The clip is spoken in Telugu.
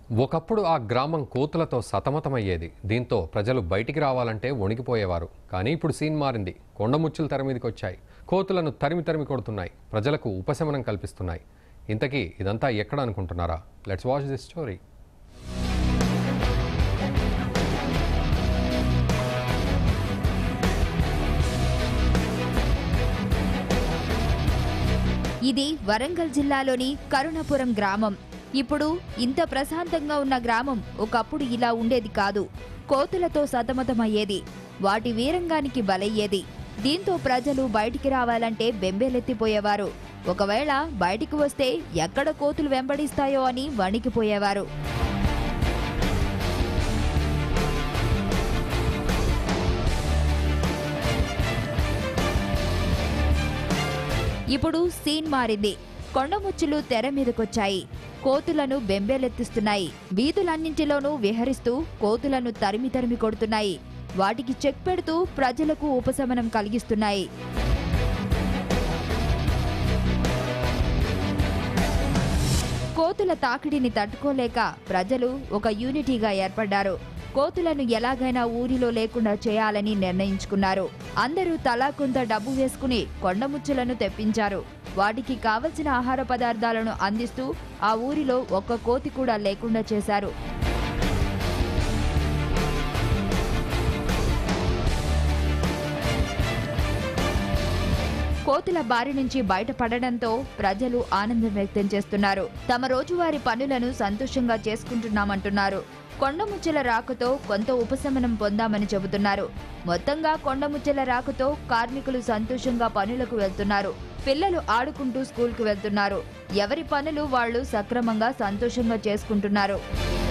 ఒకప్పుడు ఆ గ్రామం కోతులతో సతమతమయ్యేది దీంతో ప్రజలు బయటికి రావాలంటే వణికిపోయేవారు కానీ ఇప్పుడు సీన్ మారింది కొండముచ్చులు తెర మీదకి వచ్చాయి కోతులను తరిమి తరిమి కొడుతున్నాయి ప్రజలకు ఉపశమనం కల్పిస్తున్నాయి ఇంతకీ ఇదంతా ఎక్కడ అనుకుంటున్నారా లెట్స్ వాచ్ దిస్ స్టోరీ ఇది వరంగల్ జిల్లాలోని కరుణపురం గ్రామం ఇప్పుడు ఇంత ప్రశాంతంగా ఉన్న గ్రామం ఒకప్పుడు ఇలా ఉండేది కాదు కోతులతో సతమతమయ్యేది వాటి వీరంగానికి బలయ్యేది దీంతో ప్రజలు బయటికి రావాలంటే బెంబేలెత్తిపోయేవారు ఒకవేళ బయటికి వస్తే ఎక్కడ కోతులు వెంబడిస్తాయో అని వణికిపోయేవారు ఇప్పుడు సీన్ మారింది కొండముచ్చులు తెర మీదకొచ్చాయి కోతులను బెంబేలెత్తిస్తున్నాయి వీధులన్నింటిలోనూ విహరిస్తూ కోతులను తరిమి తరిమి కొడుతున్నాయి వాటికి చెక్ పెడుతూ ప్రజలకు ఉపశమనం కలిగిస్తున్నాయి కోతుల తాకిడిని తట్టుకోలేక ప్రజలు ఒక యూనిటీగా ఏర్పడ్డారు కోతులను ఎలాగైనా ఊరిలో లేకుండా చేయాలని నిర్ణయించుకున్నారు అందరూ తలా కొంత డబ్బు వేసుకుని కొండముచ్చులను తెప్పించారు వాటికి కావలసిన ఆహార పదార్థాలను అందిస్తూ ఆ ఊరిలో ఒక్క కోతి కూడా లేకుండా చేశారు కోతుల బారి నుంచి బయటపడడంతో ప్రజలు ఆనందం వ్యక్తం చేస్తున్నారు తమ రోజువారీ పనులను సంతోషంగా చేసుకుంటున్నామంటున్నారు కొండముచ్చెల రాకతో కొంత ఉపశమనం పొందామని చెబుతున్నారు మొత్తంగా కొండముచ్చెల రాకతో కార్మికులు సంతోషంగా పనులకు వెళ్తున్నారు పిల్లలు ఆడుకుంటూ స్కూల్కు వెళ్తున్నారు ఎవరి పనులు వాళ్ళు సక్రమంగా సంతోషంగా చేసుకుంటున్నారు